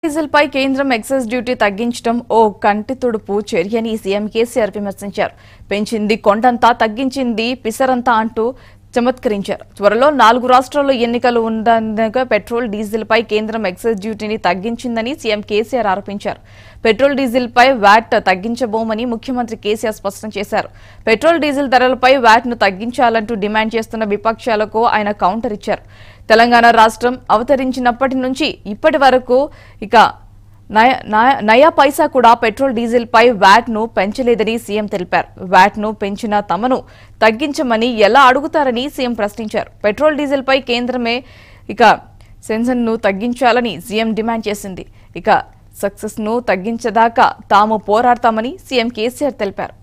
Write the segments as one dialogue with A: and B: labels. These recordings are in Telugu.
A: డీజిల్ పై కేంద్రం ఎక్సైజ్ డ్యూటీ తగ్గించడం ఓ కంటి తుడుపు చర్యని సీఎం కేసీఆర్ విమర్శించారు పెంచింది కొండంతా తగ్గించింది పిసరంతా అంటూ చమత్కరించారు త్వరలో నాలుగు రాష్ట్రాల్లో ఎన్నికలు ఉండగా పెట్రోల్ డీజిల్ పై కేంద్రం ఎక్సైజ్ డ్యూటీని తగ్గించిందని సీఎం కేసీఆర్ ఆరోపించారు పెట్రోల్ డీజిల్ పై వ్యాట్ తగ్గించబోమని ముఖ్యమంత్రి కేసీఆర్ స్పష్టం చేశారు పెట్రోల్ డీజిల్ ధరలపై వ్యాట్ ను తగ్గించాలంటూ డిమాండ్ చేస్తున్న విపక్షాలకు ఆయన కౌంటర్ ఇచ్చారు తెలంగాణ రాష్ట్రం అవతరించినప్పటి నుంచి ఇప్పటి వరకు ఇక నయ- నయ- నయా పైసా కూడా పెట్రోల్ డీజిల్ పై వ్యాట్ ను పెంచలేదని సీఎం తెలిపారు వ్యాట్ ను పెంచిన తమను తగ్గించమని ఎలా అడుగుతారని సీఎం ప్రశ్నించారు పెట్రోల్ డీజిల్ పై కేంద్రమే ఇక సెన్సన్ ను తగ్గించాలని సీఎం డిమాండ్ చేసింది ఇక సక్సెస్ ను తగ్గించదాకా తాము పోరాడతామని సీఎం కేసీఆర్ తెలిపారు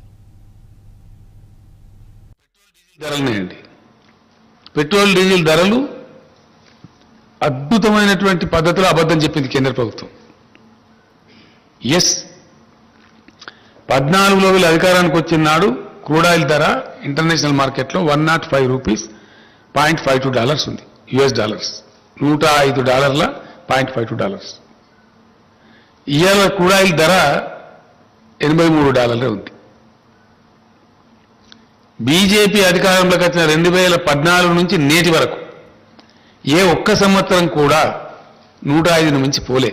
B: ధరలున్నాయండి పెట్రోల్ డీజిల్ ధరలు అద్భుతమైనటువంటి పద్ధతిలో అబద్ధం చెప్పింది కేంద్ర ప్రభుత్వం ఎస్ పద్నాలుగులో వీళ్ళు అధికారానికి వచ్చిన నాడు క్రూడ్ ఆయిల్ ధర ఇంటర్నేషనల్ మార్కెట్లో one nought five rupees point five two dollars ఉంది యుఎస్ డాలర్స్ నూట ఐదు డాలర్ల పాయింట్ ఫైవ్ టూ డాలర్స్ ఇవాళ క్రూడ్ ఆయిల్ ధర ఎనభై మూడు డాలర్లే ఉంది బీజేపీ అధికారంలోకి వచ్చిన రెండు వేల పద్నాలుగు నుంచి నేటి వరకు ఏ ఒక్క సంవత్సరం కూడా నూట ఐదును మించి పోలే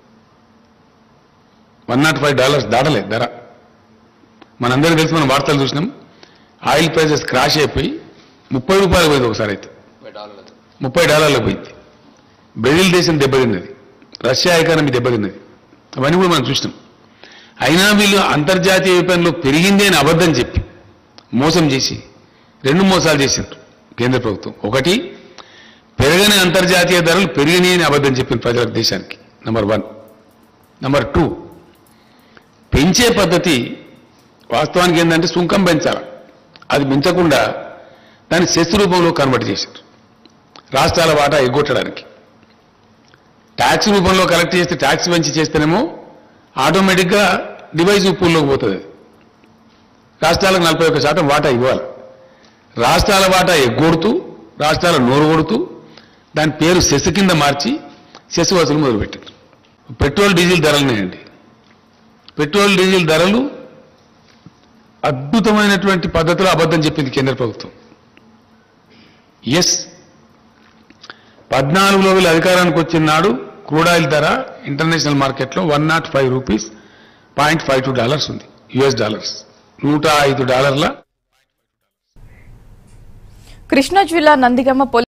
B: వన్ నాట్ ఫైవ్ డాలర్స్ దాటలే ధర మనందరం తెలిసి మనం వార్తలు చూసినాం ఆయిల్ ప్రైసెస్ క్రాష్ అయిపోయి ముప్పై రూపాయలు పోయింది ఒకసారి అయితే ముప్పై డాలర్లకు పోయింది బ్రెజిల్ దేశం దెబ్బతిన్నది రష్యా ఎకానమీ దెబ్బతిన్నది అవన్నీ కూడా మనం చూసినాం అయినా వీళ్ళు అంతర్జాతీయ విపణిలో పెరిగింది అని అబద్ధం చెప్పి మోసం చేసి రెండు మోసాలు చేసిండ్రు కేంద్ర ప్రభుత్వం ఒకటి పెరగని అంతర్జాతీయ ధరలు పెరిగినాయి అని అబద్ధం చెప్పింది ప్రజలకు దేశానికి నంబర్ వన్ నంబర్ టూ పెంచే పద్ధతి వాస్తవానికి ఏంటంటే సుంకం పెంచాలి అది పెంచకుండా దాన్ని సెస్ రూపంలో కన్వర్ట్ చేశారు రాష్ట్రాల వాటా ఎగ్గొట్టడానికి ట్యాక్స్ రూపంలో కలెక్ట్ చేస్తే ట్యాక్స్ పెంచి చేస్తేనేమో ఆటోమేటిక్గా డివైజ్ పూల్లోకి పోతుంది అది. రాష్ట్రాలకు నలభై ఒక్క శాతం వాటా ఇవ్వాలి రాష్ట్రాల వాటా ఎగ్గొడుతూ రాష్ట్రాల నోరు కొడుతూ దాని పేరు సెస్ కింద మార్చి సెస్ వసూలు మొదలుపెట్టారు పెట్రోల్ డీజిల్ ధరలున్నాయండి పెట్రోల్ డీజిల్ ధరలు అద్భుతమైనటువంటి పద్ధతిలో అబద్ధం చెప్పింది కేంద్ర ప్రభుత్వం ఎస్ పద్నాలుగులో వీళ్ళు అధికారానికి వచ్చిన నాడు క్రూడ్ ఆయిల్ ధర ఇంటర్నేషనల్ మార్కెట్లో one nought five rupees point five two dollars ఉంది యుఎస్ డాలర్స్ నూట ఐదు డాలర్ల
A: కృష్ణా జిల్లా నందిగమ్మ